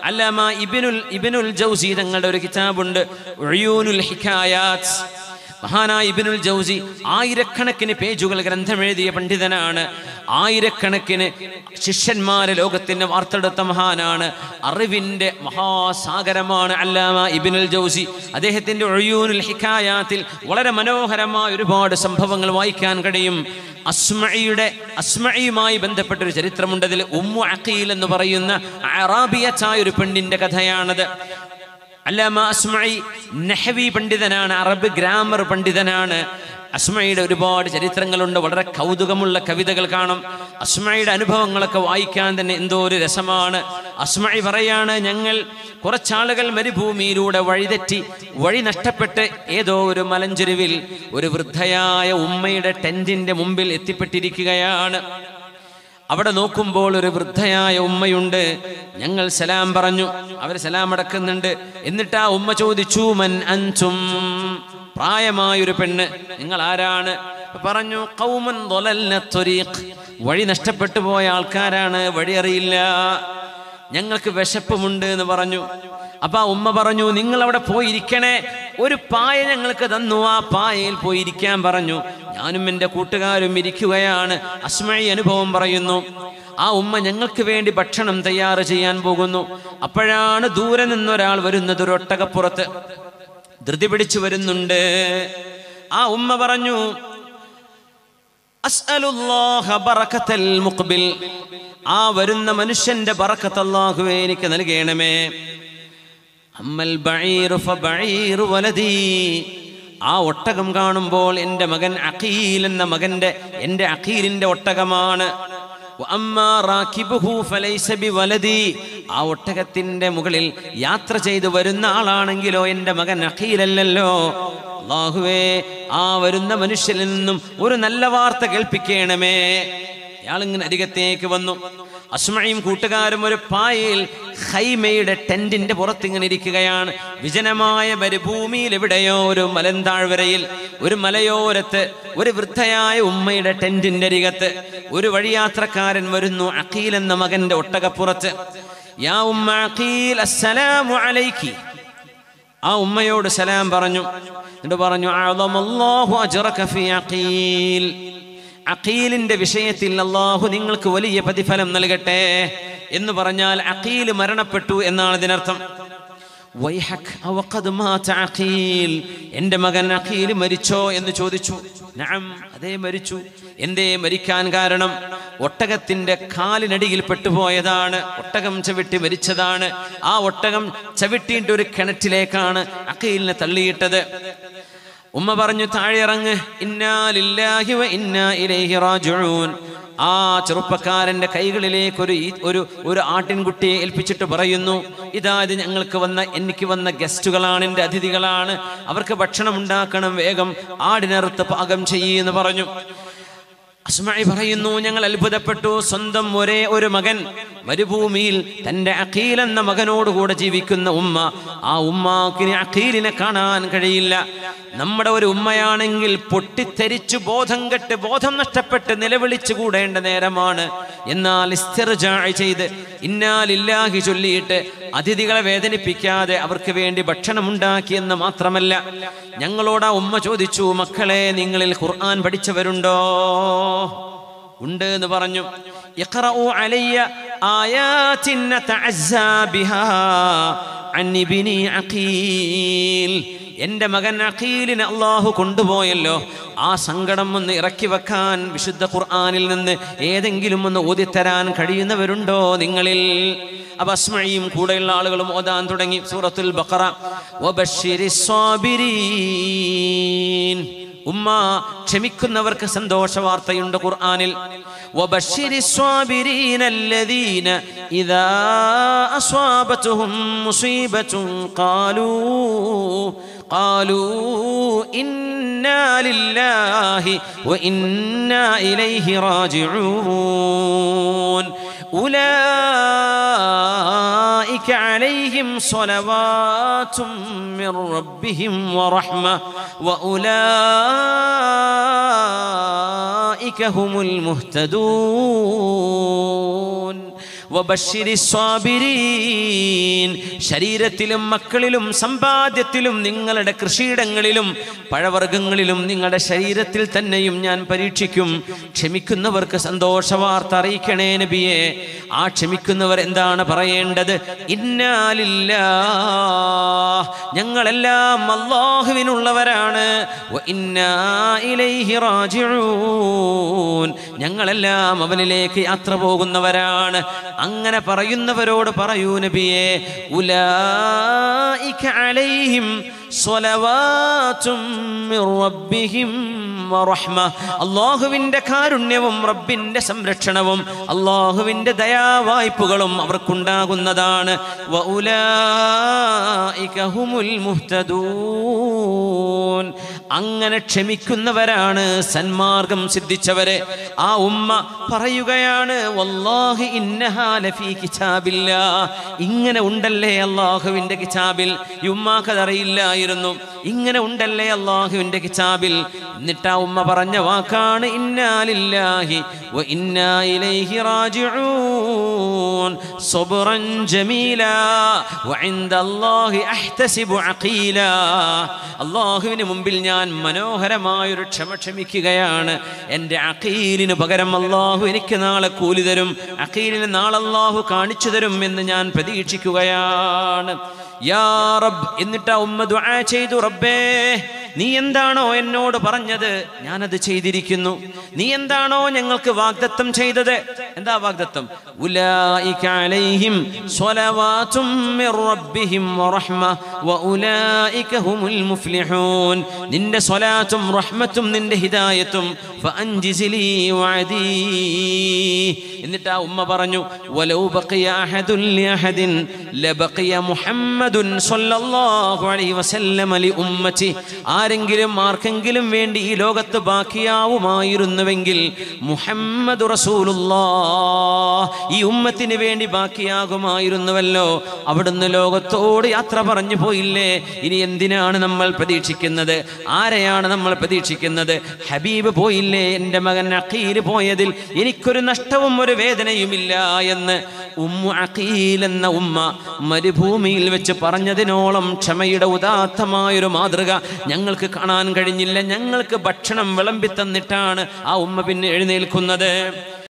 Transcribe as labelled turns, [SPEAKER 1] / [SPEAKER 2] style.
[SPEAKER 1] അല്ലാമ ഇബിനുൽ ഇബിനുൽ ജൗസി തങ്ങളുടെ ഒരു കിതാബുണ്ട് ഉഴയൂനുൽ ഹിക്കായാത്ത് മഹാനായ ഇബിനുൽ ജൗസി ആയിരക്കണക്കിന് പേജുകൾ ഗ്രന്ഥം എഴുതിയ പണ്ഡിതനാണ് ആയിരക്കണക്കിന് ശിഷ്യന്മാരെ ലോകത്തിന് വാർത്തെടുത്ത മഹാനാണ് അറിവിൻ്റെ മഹാസാഗരമാണ് അല്ലാമ ഇബിനുൽ ജൗസി അദ്ദേഹത്തിൻ്റെ ഒഴിയൂനുൽ ഹിക്കായാത്തിൽ വളരെ മനോഹരമായ ഒരുപാട് സംഭവങ്ങൾ വായിക്കാൻ കഴിയും അസ്മയുടെ അസ്മയുമായി ബന്ധപ്പെട്ട ഒരു ചരിത്രമുണ്ട് അതിൽ ഉമ്മു അഖീൽ എന്ന് പറയുന്ന അറാബിയച്ചായ ഒരു പെണ്ണിന്റെ കഥയാണത് അല്ലാമ അസ്മഈ നഹവി പണ്ഡിതനാണ് അറബ് ഗ്രാമർ പണ്ഡിതനാണ് അസ്മയുടെ ഒരുപാട് ചരിത്രങ്ങളുണ്ട് വളരെ കൗതുകമുള്ള കവിതകൾ കാണും അസ്മയുടെ അനുഭവങ്ങളൊക്കെ വായിക്കാൻ തന്നെ എന്തോ ഒരു രസമാണ് അസ്മഴി പറയാണ് ഞങ്ങൾ കുറച്ചാളുകൾ മരുഭൂമിയിലൂടെ വഴിതെറ്റി വഴി നഷ്ടപ്പെട്ട് ഏതോ ഒരു മലഞ്ചെരുവിൽ ഒരു വൃദ്ധയായ ഉമ്മയുടെ ടെന്റിന്റെ മുമ്പിൽ എത്തിപ്പെട്ടിരിക്കുകയാണ് അവിടെ നോക്കുമ്പോൾ ഒരു വൃദ്ധയായ ഉമ്മയുണ്ട് ഞങ്ങൾ സലാം പറഞ്ഞു അവർ സലാം അടക്കുന്നുണ്ട് എന്നിട്ട് ആ ഉമ്മ ചോദിച്ചു മൻ അൻസും പ്രായമായൊരു പെണ്ണ് നിങ്ങൾ ആരാണ് അപ്പൊ പറഞ്ഞു കൗമൻ ضللنا الطريق. വഴി നഷ്ടപ്പെട്ടു പോയ ആൾക്കാരാണ് വഴി അറിയില്ല ഞങ്ങൾക്ക് വിശപ്പുമുണ്ട് എന്ന് പറഞ്ഞു അപ്പൊ ആ ഉമ്മ പറഞ്ഞു നിങ്ങൾ അവിടെ പോയിരിക്കണേ ഒരു പായ ഞങ്ങൾക്ക് തന്നു ആ പായയിൽ പോയിരിക്കാൻ പറഞ്ഞു ഞാനും എൻ്റെ കൂട്ടുകാരും ഇരിക്കുകയാണ് അസ്മഴി അനുഭവം പറയുന്നു ആ ഉമ്മ ഞങ്ങൾക്ക് വേണ്ടി ഭക്ഷണം തയ്യാറ് ചെയ്യാൻ പോകുന്നു അപ്പോഴാണ് ദൂരെ നിന്നൊരാൾ വരുന്നത് ഒരു ഒട്ടകപ്പുറത്ത് ധൃതി പിടിച്ചു വരുന്നുണ്ട് ആ ഉമ്മ പറഞ്ഞു അസ്അലുല്ലാഹ ബറകത്തൽ മുഖ്ബിൽ ആ വരുന്ന മനുഷ്യന്റെ ബറക്കത്ത് അല്ലാഹുവേ എനിക്ക് നൽകണമേ അമ്മൽ ബഈറു ഫബഈറു വലദീ ആ ഒട്ടകം കാണുമ്പോൾ എൻ്റെ മകൻ അഖീൽ എന്ന മകന്റെ എൻ്റെ അഖീലിന്റെ ഒട്ടകമാണ് വഅമ്മാ റാകിബുഹു ഫലൈസ ബിവലദി ആ ഒട്ടകത്തിന്റെ മുകളിൽ യാത്ര ചെയ്തു വരുന്ന ആളാണെങ്കിലോ എൻ്റെ മകൻ അഖീലല്ലല്ലോ അള്ളാഹുവേ ആ വരുന്ന മനുഷ്യനിൽ നിന്നും ഒരു നല്ല വാർത്ത കേൾപ്പിക്കണമേ അയാളിങ്ങനെ അരികത്തേക്ക് വന്നു അസ്മയും കൂട്ടുകാരും ഒരു പായയിൽ ഹൈമയുടെ ടെന്റിന്റെ പുറത്തിങ്ങനെ ഇരിക്കുകയാണ് വിജനമായ മരുഭൂമിയിൽ എവിടെയോ ഒരു മലന്താഴ്വരയിൽ ഒരു മലയോരത്ത് ഒരു വൃദ്ധയായ ഉമ്മയുടെ ടെന്റിന്റെ അരികത്ത് ഒരു വഴിയാത്രക്കാരൻ വരുന്നു അഖീൽ എന്ന മകന്റെ ഒട്ടകപ്പുറത്ത് യാ ഉമ്മ അഖീൽ അസ്സലാമു അലൈക്കി ആ ഉമ്മയോട് സലാം പറഞ്ഞു എന്നിട്ട് പറഞ്ഞു അഅളമല്ലാഹു അജ്റക ഫീ അഖീൽ അഖീലിന്റെ വിഷയത്തിൽ അള്ളാഹു നിങ്ങൾക്ക് വലിയ പ്രതിഫലം നൽകട്ടെ എന്ന് പറഞ്ഞാൽ അഖീൽ മരണപ്പെട്ടു എന്നാണ് ഇതിനർത്ഥം വൈഹക് അവഖദ് മാത അഖീൽ എൻ്റെ മകൻ അഖീൽ മരിച്ചോ എന്ന് ചോദിച്ചു നഅം അതേ മരിച്ചു എന്തേ മരിക്കാൻ കാരണം ഒട്ടകത്തിന്റെ കാലിനടിയിൽ പെട്ടുപോയതാണ് ഒട്ടകം ചവിട്ടി മരിച്ചതാണ് ആ ഒട്ടകം ചവിട്ടിയിട്ട് ഒരു കിണറ്റിലേക്കാണ് അഖീലിനെ തള്ളിയിട്ടത് ഉമ്മ പറഞ്ഞു താഴെ ഇറങ്ങ് ഇന്നാ ലില്ലാഹി വ ഇന്നാ ഇലൈഹി റാജിഊൻ ആ ചെറുപ്പക്കാരന്റെ കൈകളിലേക്ക് ഒരു ഈ- ഒരു ഒരു ആട്ടിൻകുട്ടിയെ ഏൽപ്പിച്ചിട്ട് പറയുന്നു ഇതാ ഇത് ഞങ്ങൾക്ക് വന്ന എനിക്ക് വന്ന ഗസ്റ്റുകളാണ് എൻ്റെ അതിഥികളാണ് അവർക്ക് ഭക്ഷണം ഉണ്ടാക്കണം വേഗം ആടിനറുത്ത് പാകം ചെയ്യുമെന്ന് പറഞ്ഞു അസ്മഴി പറയുന്നു ഞങ്ങൾ അത്ഭുതപ്പെട്ടു സ്വന്തം ഒരേ ഒരു മകൻ മരുഭൂമിയിൽ തന്റെ അഖീൽ എന്ന മകനോടുകൂടെ ജീവിക്കുന്ന ഉമ്മ ആ ഉമ്മാക്കിന് അഖീലിനെ കാണാൻ കഴിയില്ല നമ്മുടെ ഒരു ഉമ്മയാണെങ്കിൽ പൊട്ടിത്തെരിച്ചു ബോധം കെട്ട് ബോധം നഷ്ടപ്പെട്ട് നിലവിളിച്ചു കൂടേണ്ട നേരമാണ് എന്നാൽ ഇസ്തിർജാ ചെയ്ത് ഇന്നാലില്ലാഹി ചൊല്ലിയിട്ട് അതിഥികളെ വേദനിപ്പിക്കാതെ അവർക്ക് വേണ്ടി ഭക്ഷണം ഉണ്ടാക്കിയെന്ന് മാത്രമല്ല ഞങ്ങളോട് ആ ഉമ്മ ചോദിച്ചു മക്കളെ നിങ്ങളിൽ ഖുർആൻ പഠിച്ചവരുണ്ടോ ഉണ്ട് എന്ന് പറഞ്ഞു ഇഖ്റഉ അലയ്യ ആയാത്തിൻ നതഅസ്സാ ബിഹാ അൻ ഇബ്നി അഖീൽ എൻ്റെ മകൻ അഖീലിനെ അള്ളാഹു കൊണ്ടുപോയല്ലോ ആ സങ്കടം ഒന്ന് ഇറക്കി വെക്കാൻ വിശുദ്ധ ഖുർആനിൽ നിന്ന് ഏതെങ്കിലും ഒന്ന് ഓതിത്തരാൻ കഴിയുന്നവരുണ്ടോ നിങ്ങളിൽ അപ്പൊ അസ്മയും കൂടെയുള്ള ആളുകളും ഓതാൻ തുടങ്ങി സൂറത്തുൽ ബഖറ വബശ്ശിരി സ്വാബിരീൻ ഉമ്മ ക്ഷമിക്കുന്നവർക്ക് സന്തോഷ വാർത്തയുണ്ട് ഖുർആനിൽ وبشر الصابرين الذين إذا أصابتهم مصيبة قالوا قالوا إنا لله وإنا إليه راجعون أولئك عليهم صلوات من ربهم ورحمة وأولئك هم المهتدون وبشر الصابرين വൽബനീൻ ശരീരത്തിലും മക്കളിലും സമ്പാദ്യത്തിലും നിങ്ങളുടെ കൃഷിയിടങ്ങളിലും പഴവർഗ്ഗങ്ങളിലും നിങ്ങളുടെ ശരീരത്തിൽ തന്നെയും ഞാൻ പരീക്ഷിക്കും ക്ഷമിക്കുന്നവർക്ക് സന്തോഷ വാർത്ത അറിയിക്കണേ നബിയെ ആ ക്ഷമിക്കുന്നവർ എന്താണ് പറയേണ്ടത് ഇന്നാലില്ല ഞങ്ങളെല്ലാം അള്ളാഹുവിനുള്ളവരാണ് വ ഇന്നാ ഇലൈഹി റാജിഊൻ ഞങ്ങളെല്ലാം അവനിലേക്ക് യാത്ര പോകുന്നവരാണ് അങ്ങനെ പറയുന്നവരോട് പറയൂ നബിയെ ഉലായിക അലൈഹിം സ്വലവാത്തും മിർ റബ്ബിഹിം വറഹ്മ അള്ളാഹുവിൻ്റെ കാരുണ്യവും റബ്ബിൻ്റെ സംരക്ഷണവും അള്ളാഹുവിൻ്റെ ദയാവായ്പുകളും അവർക്കുണ്ടാകുന്നതാണ് വ ഉലായിക ഹുമുൽ മുഹ്തദൂൻ അങ്ങനെ ക്ഷമിക്കുന്നവരാണ് സന്മാർഗം സിദ്ധിച്ചവരെ ആ ഉമ്മ പറയുകയാണ് വല്ലാഹി ഇന്നഹാ ലഫീ കിതാബില്ല ഇങ്ങനെ ഉണ്ടല്ലേ അള്ളാഹുവിൻ്റെ കിതാബിൽ ഈ ഉമ്മാക്കത് അറിയില്ലായിരുന്നു ഇങ്ങനെ ഉണ്ടല്ലേ അള്ളാഹുവിൻ്റെ കിതാബിൽ എന്നിട്ട് ആ ഉമ്മ പറഞ്ഞ വാക്കാണ് ഇന്നാലില്ലാഹി വ ഇന്നാ ഇലൈഹി റാജിഊൻ صبرا جميلا وعند الله احتسب عقيلا അള്ളാഹുവിന് മുമ്പിൽ ഞാൻ മനോഹരമായൊരു ക്ഷമ ക്ഷമിക്കുകയാണ് എൻ്റെ അഖീലിന് പകരം അള്ളാഹു എനിക്ക് നാളെ കൂലി തരും അഖീലിന് നാളെ അള്ളാഹു കാണിച്ചു തരും എന്ന് ഞാൻ പ്രതീക്ഷിക്കുകയാണ് യാ റബ്ബ് എന്നിട്ട് ആ ഉമ്മ ദുആ ചെയ്തു റബ്ബേ നീ എന്താണോ എന്നോട് പറഞ്ഞത് ഞാനത് ചെയ്തിരിക്കുന്നു നീ എന്താണോ ഞങ്ങൾക്ക് വാഗ്ദത്തം ചെയ്തത് എന്താ വാഗ്ദത്തം ഉലായിക അലൈഹിം സ്വലവാതും മിർ റബ്ബിഹിം വറഹ്മ വഉലായിക ഹുമുൽ മുഫ്ലിഹൂൻ നിന്റെ സ്വലാത്തും റഹ്മത്തും നിന്റെ ഹിദായത്തും ഫഅൻജിസ്ലി വഅദീ എന്നിട്ട് ആ ഉമ്മ പറഞ്ഞു വലൗ ബഖിയ അഹദുൻ ലിഅഹദിൻ ലബഖിയ മുഹമ്മദുൻ സ്വല്ലല്ലാഹു അലൈഹി വസല്ലം ലി ഉമ്മത്തി ആരെങ്കിലും ആർക്കെങ്കിലും വേണ്ടി ഈ ലോകത്ത് ബാക്കിയാവുമായിരുന്നുവെങ്കിൽ മുഹമ്മദ് റസൂലുള്ളാ ഈ ഉമ്മത്തിന് വേണ്ടി ബാക്കിയാകുമായിരുന്നുവല്ലോ അവിടുന്ന് ലോകത്തോട് യാത്ര പറഞ്ഞു പോയില്ലേ ഇനി എന്തിനാണ് നമ്മൾ പ്രതീക്ഷിക്കുന്നത് ആരെയാണ് നമ്മൾ പ്രതീക്ഷിക്കുന്നത് ഹബീബ് പോയില്ലേ എൻ്റെ മകൻ അഖീൽ പോയതിൽ എനിക്കൊരു നഷ്ടവും ഒരു വേദനയുമില്ല എന്ന് ഉമ്മു അഖീൽ എന്ന ഉമ്മ മരുഭൂമിയിൽ വെച്ച് പറഞ്ഞതിനോളം ക്ഷമയുടെ ഉദാത്തമായൊരു മാതൃക ഞങ്ങൾക്ക് കാണാൻ കഴിഞ്ഞില്ല ഞങ്ങൾക്ക് ഭക്ഷണം വിളമ്പി തന്നിട്ടാണ് ആ ഉമ്മ പിന്നെ എഴുന്നേൽക്കുന്നത്